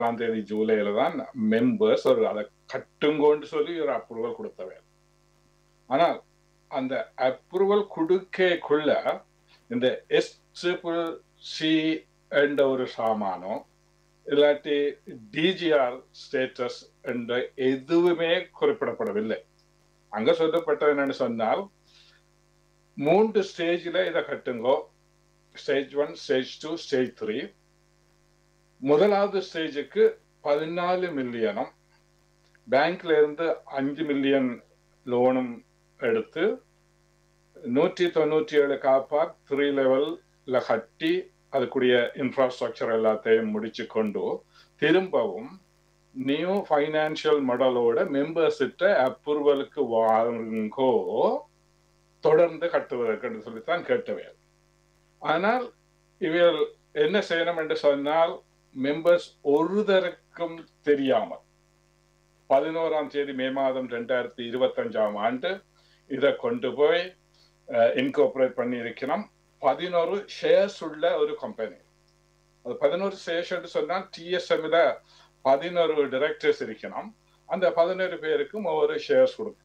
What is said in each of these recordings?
ஆறாம் தேதி ஜூலைல தான் மெம்பர்ஸ் ஒரு அதை கட்டுங்கோன்னு சொல்லி ஒரு அப்ரூவல் கொடுத்தவை ஆனால் அந்த அப்ரூவல் கொடுக்கக்குள்ள இந்த எஸ் ட்ரிபிள் சி என்ற ஒரு சாமானோ இல்லாட்டி டிஜிஆர் ஸ்டேட்டஸ் என்ற எதுவுமே குறிப்பிடப்படவில்லை அங்க சொல்லப்பட்டது என்னன்னு சொன்னால் மூன்று ஸ்டேஜில் இதை கட்டுங்கோ stage one stage two stage three முதலாவது ஸ்டேஜுக்கு பதினாலு மில்லியனும் பேங்க்ல இருந்து அஞ்சு மில்லியன் லோனும் எடுத்து நூற்றி தொண்ணூற்றி ஏழு காப்பார் த்ரீ லெவல்ல கட்டி அதுக்குரிய இன்ஃப்ராஸ்ட்ரக்சர் எல்லாத்தையும் முடிச்சு கொண்டு திரும்பவும் நியூ ஃபைனான்சியல் மாடலோட மெம்பர்ஸ்கிட்ட அப்ரூவலுக்கு வாங்கோ தொடர்ந்து கட்டுவதற்கு சொல்லித்தான் கேட்டவை ஆனால் இவர்கள் என்ன செய்யணும் என்று சொன்னால் மெம்பர்ஸ் ஒருதருக்கும் தெரியாமல் பதினோராம் தேதி மே மாதம் ரெண்டாயிரத்தி இருபத்தஞ்சாம் ஆண்டு இதை கொண்டு போய் இன்கோபரேட் பண்ணி இருக்கணும் பதினோரு ஷேர்ஸ் உள்ள ஒரு கம்பெனி அது பதினோரு ஷேர்ஸ் சொன்னால் டிஎஸ்எம்ல பதினோரு டைரக்டர்ஸ் இருக்கணும் அந்த பதினோரு பேருக்கும் ஒவ்வொரு ஷேர்ஸ் கொடுக்கும்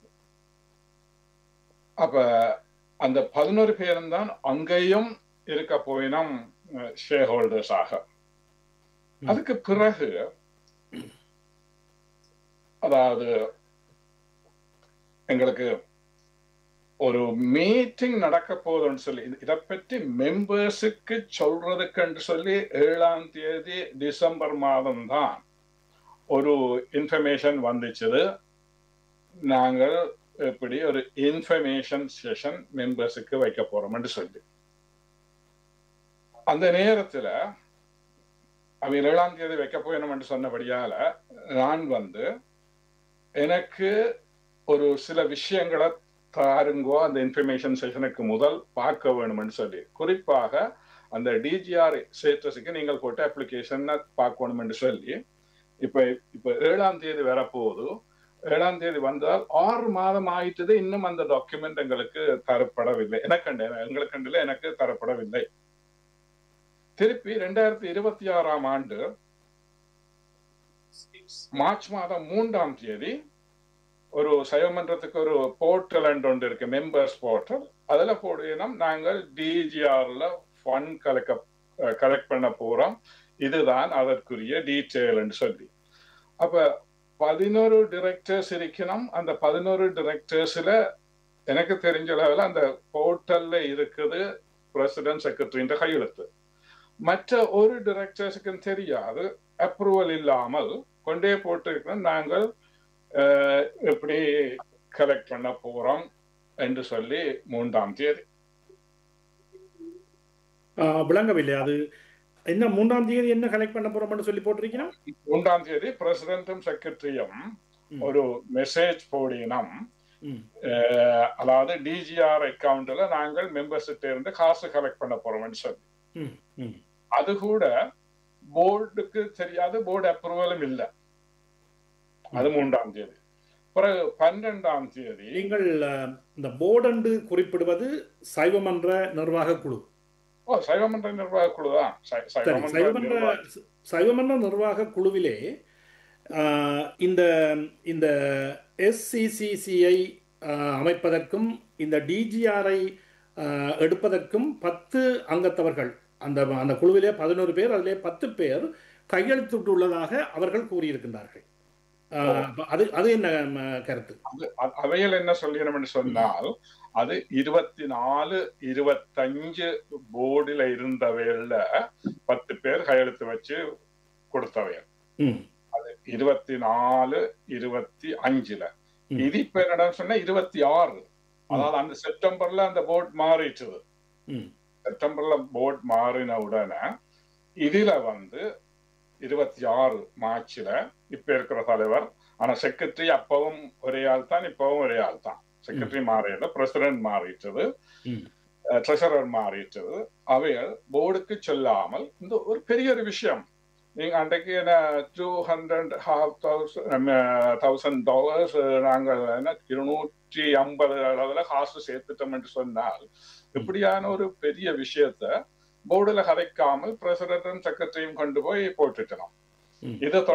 அப்ப அந்த பதினோரு பேரும் தான் அங்கேயும் இருக்க போயினம் ஷேர் ஹோல்டர்ஸ் ஆக அதுக்கு பிறகு அதாவது எங்களுக்கு ஒரு மீட்டிங் நடக்க போகுதுன்னு சொல்லி இதை பற்றி மெம்பர்ஸுக்கு சொல்றதுக்குன்னு சொல்லி ஏழாம் தேதி டிசம்பர் மாதம் தான் ஒரு இன்ஃபர்மேஷன் வந்துச்சுது நாங்கள் எப்படி ஒரு இன்ஃபர்மேஷன் செஷன் மெம்பர்ஸுக்கு வைக்க போறோம்னு சொல்லி அந்த நேரத்துல அவங்க ஏழாம் தேதி வைக்க போயணும்னு சொன்னபடியால நான் வந்து எனக்கு ஒரு சில விஷயங்களை தாருங்கோ அந்த இன்ஃபர்மேஷன் செஷனுக்கு முதல் பார்க்க வேணும்னு சொல்லி குறிப்பாக அந்த டிஜிஆர் ஸ்டேட்டஸுக்கு நீங்கள் போட்ட அப்ளிகேஷன் பார்க்கணும்னு சொல்லி இப்ப இப்ப ஏழாம் தேதி வரப்போகுது ஏழாம் தேதி வந்தால் ஆறு மாதம் ஆயிட்டது இன்னும் அந்த டாக்குமெண்ட் எங்களுக்கு தரப்படவில்லை எனக்கு எங்களுக்கு எனக்கு தரப்படவில்லை திருப்பி ரெண்டாயிரத்தி இருபத்தி ஆறாம் ஆண்டு மார்ச் மாதம் மூன்றாம் தேதி ஒரு சைவமன்றத்துக்கு ஒரு போர்ட்டல் ஒன்று இருக்கு மெம்பர்ஸ் போர்ட்டல் அதுல போடுவோம் நாங்கள் டிஜிஆர்ல ஃபண்ட் கலெக்ட் கலெக்ட் பண்ண போறோம் இதுதான் அதற்குரிய டீட்டெயில் சொல்லி அப்ப பதினோரு டிரெக்டர்ஸ் இருக்கணும் அந்த பதினோரு டிரெக்டர்ஸ்ல எனக்கு தெரிஞ்ச அளவில் அந்த போர்ட்டல்ல இருக்குது பிரசிடென்ட் செக்ரட்டரின்ற கையெழுத்து மற்ற ஒரு டிரெக்டர்ஸுக்கும் தெரியாது அப்ரூவல் இல்லாமல் கொண்டே போட்டு நாங்கள் எப்படி கலெக்ட் பண்ண போறோம் என்று சொல்லி மூன்றாம் தேதி விளங்கவில்லை அது என்ன மூன்றாம் தேதி என்ன கலெக்ட் பண்ண போறோம்னு சொல்லி போட்டிருக்கீங்க மூன்றாம் தேதி பிரசிடென்டும் செக்ரட்டரியும் ஒரு மெசேஜ் போடினம் அதாவது டிஜிஆர் அக்கவுண்ட்ல நாங்கள் மெம்பர்ஸ்கிட்ட இருந்து காசு கலெக்ட் பண்ண போறோம்னு சொல்லி அது கூட போர்டுக்கு தெரியாது போர்டு அப்ரூவலும் இல்லை அது மூன்றாம் தேதி பிறகு பன்னெண்டாம் தேதி நீங்கள் இந்த போர்டு என்று குறிப்பிடுவது சைவமன்ற நிர்வாக குழு ஓ சைவமன்ற நிர்வாக குழு தான் சைவமன்ற சைவமன்ற நிர்வாக குழுவிலே இந்த இந்த எஸ்சிசிசிஐ அமைப்பதற்கும் இந்த டிஜிஆரை எடுப்பதற்கும் பத்து அங்கத்தவர்கள் அந்த அந்த குழுவிலே பதினோரு பேர் அதிலே பத்து பேர் கையெழுத்திட்டுள்ளதாக அவர்கள் கூறியிருக்கின்றார்கள் அது அது என்ன கருத்து அவையில் என்ன சொல்லிடணும்னு சொன்னால் அது இருபத்தி நாலு இருபத்தஞ்சு போர்டில் இருந்தவையில பத்து பேர் கையெழுத்து வச்சு கொடுத்தவையல் அது இருபத்தி நாலு இருபத்தி அஞ்சுல இது இப்ப என்னடா சொன்னா இருபத்தி ஆறு அதாவது அந்த செப்டம்பர்ல அந்த போர்ட் மாறிட்டுது செப்டம்பர்ல போர்ட் மாறின உடனே இதுல வந்து இருபத்தி ஆறு மார்ச்ல இப்ப இருக்கிற தலைவர் ஆனா செக்ரட்டரி அப்பவும் ஒரே ஆள் தான் இப்பவும் ஒரே ஆள் தான் செக்ரட்டரி மாறியது பிரசிடென்ட் மாறிட்டது ட்ரெஷரர் மாறிட்டது அவைகள் போர்டுக்கு சொல்லாமல் இந்த ஒரு பெரிய ஒரு விஷயம் நீங்க அன்றைக்கு என்ன two hundred half thousand thousand dollars நாங்கள் என்ன இருநூற்றி ஐம்பது அளவுல காசு சேர்த்துட்டோம் என்று சொன்னால் இப்படியான ஒரு பெரிய விஷயத்த போர்டுல கதைக்காமல் பிரசிடண்டும் செக்ரட்டரியும் கொண்டு போய் போட்டுட்டோம் ம். இதை